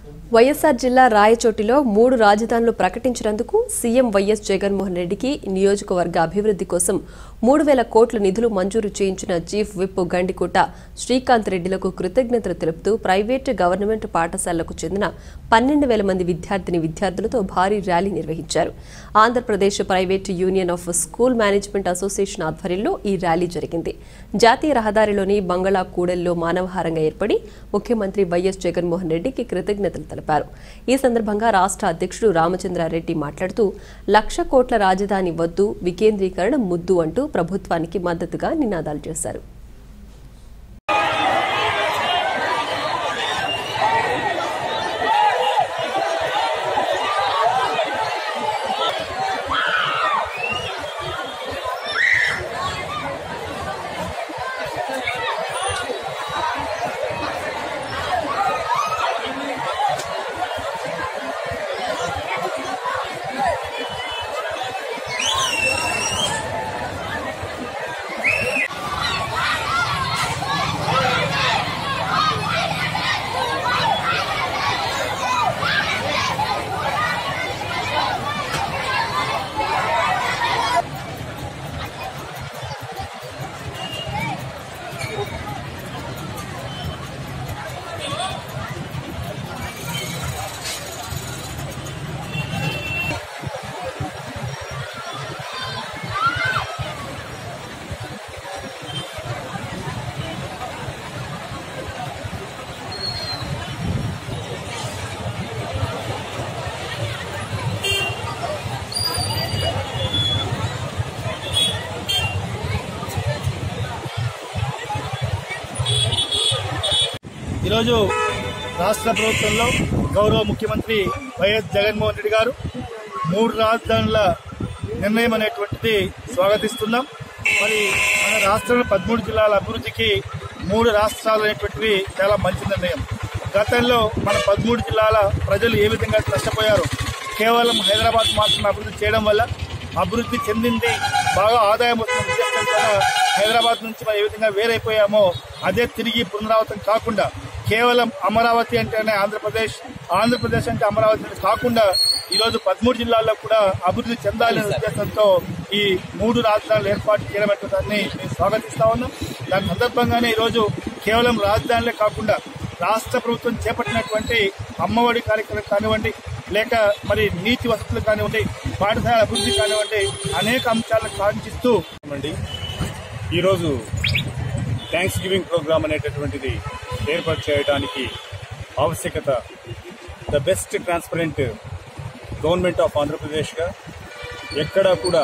వైఎస్ఆర్ జిల్లా రాయచోటిలో మూడు రాజధానులు ప్రకటించినందుకు సీఎం వైఎస్ జగన్మోహన్ రెడ్డికి నియోజకవర్గ అభివృద్ధి కోసం మూడు వేల కోట్ల నిధులు మంజూరు చేయించిన చీఫ్ విప్ గండికోట శ్రీకాంత్ రెడ్డిలకు కృతజ్ఞతలు తెలుపుతూ ప్రైవేటు గవర్నమెంట్ పాఠశాలలకు చెందిన పన్నెండు వేల మంది విద్యార్థిని విద్యార్థులతో భారీ ర్యాలీ నిర్వహించారు Andhra Pradesh private union of school management association ఆధ్వర్యంలో ఈ ర్యాలీ జరిగింది జాతీయ రహదారిలోని బంగళా కూడలిలో మానవహారంగా ఏర్పడి ముఖ్యమంత్రి వైఎస్ జగన్మోహన్ రెడ్డికి కృతజ్ఞతలు తెలిపారు ఈ సందర్భంగా రాష్ట్ర అధ్యక్షుడు రామచంద్రారెడ్డి మాట్లాడుతూ లక్ష కోట్ల రాజధాని వద్దు వికేంద్రీకరణ ముద్దు అంటూ ప్రభుత్వానికి మద్దతుగా నినాదాలు చేశారు ఈరోజు రాష్ట్ర ప్రభుత్వంలో గౌరవ ముఖ్యమంత్రి వైఎస్ జగన్మోహన్ రెడ్డి గారు మూడు రాజధానుల నిర్ణయం అనేటువంటిది స్వాగతిస్తున్నాం మరి మన రాష్ట్రంలో పదమూడు జిల్లాల అభివృద్ధికి మూడు రాష్ట్రాలు అనేటువంటివి చాలా మంచి నిర్ణయం గతంలో మన పదమూడు జిల్లాల ప్రజలు ఏ విధంగా నష్టపోయారో కేవలం హైదరాబాద్ మాత్రమే అభివృద్ధి చేయడం వల్ల అభివృద్ధి చెందింది బాగా ఆదాయం వస్తున్న ఉద్దేశంతో హైదరాబాద్ నుంచి మనం ఏ విధంగా వేరైపోయామో అదే తిరిగి పునరావృతం కాకుండా కేవలం అమరావతి అంటేనే ఆంధ్రప్రదేశ్ ఆంధ్రప్రదేశ్ అంటే అమరావతి అని కాకుండా ఈరోజు పదమూడు జిల్లాల్లో కూడా అభివృద్ధి చెందాలనే ఉద్దేశంతో ఈ మూడు రాజధానులు ఏర్పాటు చేయడం అనే దాన్ని మేము స్వాగతిస్తా ఉన్నాం దాని సందర్భంగానే ఈరోజు కేవలం రాజధానులే కాకుండా రాష్ట్ర ప్రభుత్వం చేపట్టినటువంటి అమ్మఒడి కార్యక్రమం కానివ్వండి లేక మరి నీతి వసతులు కానివ్వండి పాఠశాల అభివృద్ధి కానివ్వండి అనేక అంశాలను కాంక్షిస్తూ అండి ఈరోజు థ్యాంక్స్ గివింగ్ ప్రోగ్రామ్ అనేటటువంటిది ఏర్పాటు చేయడానికి ఆవశ్యకత the best transparent government of ఆంధ్రప్రదేశ్గా ఎక్కడా కూడా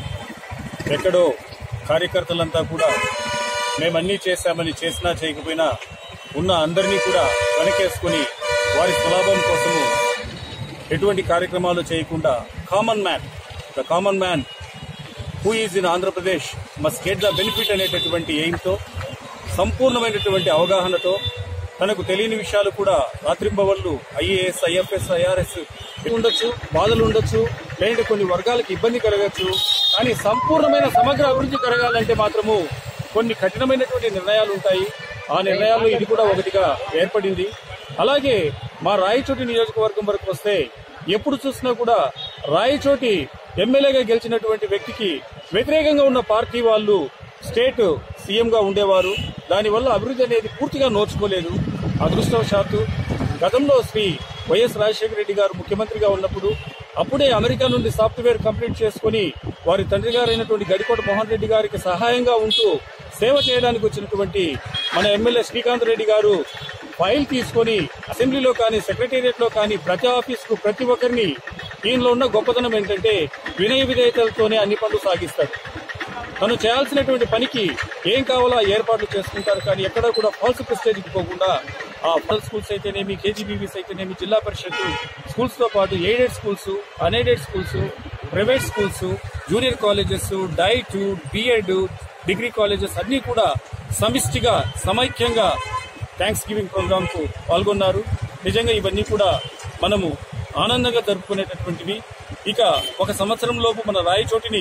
ఎక్కడో కార్యకర్తలంతా కూడా మేమన్నీ చేశామని చేసినా చేయకపోయినా ఉన్న అందరినీ కూడా వెనకేసుకుని వారి స్వలాభం కోసము ఎటువంటి కార్యక్రమాలు చేయకుండా common man the common man who is in Andhra Pradesh must get the benefit అనేటటువంటి ఎయిమ్తో సంపూర్ణమైనటువంటి అవగాహనతో తనకు తెలియని విషయాలు కూడా రాత్రింబవళ్ళు ఐఏఎస్ ఐఎఫ్ఎస్ ఐఆర్ఎస్ ఉండొచ్చు బాధలు ఉండొచ్చు లేదంటే కొన్ని వర్గాలకు ఇబ్బంది కలగచ్చు కానీ సంపూర్ణమైన సమగ్ర అభివృద్ధి కలగాలంటే మాత్రము కొన్ని కఠినమైనటువంటి నిర్ణయాలు ఉంటాయి ఆ నిర్ణయాల్లో ఇది కూడా ఒకటిగా ఏర్పడింది అలాగే మా రాయచోటి నియోజకవర్గం వరకు వస్తే ఎప్పుడు చూసినా కూడా రాయచోటి ఎమ్మెల్యేగా గెలిచినటువంటి వ్యక్తికి వ్యతిరేకంగా ఉన్న పార్టీ వాళ్ళు స్టేట్ సీఎం గా ఉండేవారు దానివల్ల అభివృద్ధి అనేది పూర్తిగా నోచుకోలేదు అదృష్టవశాత్తు గతంలో శ్రీ వైఎస్ రాజశేఖర రెడ్డి గారు ముఖ్యమంత్రిగా ఉన్నప్పుడు అప్పుడే అమెరికా నుండి సాఫ్ట్వేర్ కంప్లీట్ చేసుకుని వారి తండ్రి గారైనటువంటి గడికోట మోహన్ రెడ్డి గారికి సహాయంగా ఉంటూ సేవ చేయడానికి వచ్చినటువంటి మన ఎమ్మెల్యే శ్రీకాంత్ రెడ్డి గారు ఫైల్ తీసుకొని అసెంబ్లీలో కానీ సెక్రటేరియట్ లో కానీ ప్రతి ఆఫీస్ కు ప్రతి ఒక్కరిని దీనిలో ఉన్న గొప్పతనం ఏంటంటే వినయ విధేయతలతోనే అన్ని పనులు సాగిస్తాడు తను చేయాల్సినటువంటి పనికి ఏం కావాలో ఆ ఏర్పాట్లు చేసుకుంటారు కానీ ఎక్కడ కూడా ఫాల్స్ ప్రెస్టేజ్కి పోకుండా ఆ ఫాల్స్ స్కూల్స్ అయితేనేమి కేజీబీవీస్ అయితేనేమి జిల్లా పరిషత్ స్కూల్స్ తో పాటు aided schools unaided schools private schools junior colleges DIET BEd degree colleges అన్ని కూడా సమిష్టిగా సమైక్యంగా థ్యాంక్స్ గివింగ్ ప్రోగ్రామ్ కు పాల్గొన్నారు నిజంగా ఇవన్నీ కూడా మనము ఆనందంగా జరుపుకునేటటువంటివి ఇక ఒక సంవత్సరం లోపు మన రాయచోటిని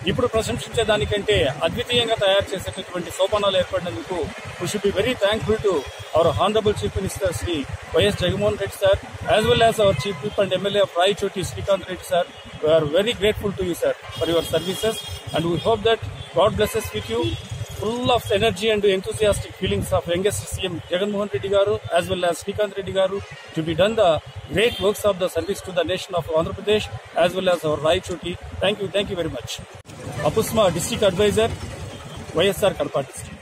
ఇప్పుడు ప్రశంసించే దానికంటే అద్వితీయంగా తయారు చేసేటటువంటి సోపానాలు ఏర్పడినందుకు we should be very thankful to our honourable chief minister Shri YS Jaganmohan Reddy sir as well as our chief whip and MLA of Rayachoti Srikanth Reddy sir we're very grateful to you sir for your services and we hope that God blesses with you full of energy and enthusiastic feelings of youngest CM Jagan Mohan Reddy Garu as well as Srikanth Reddy Garu to be done the great works of the service to the nation of Andhra Pradesh as well as our Raichoti. Thank you, thank you very much. Apusma District Advisor, YSR Kadapa District.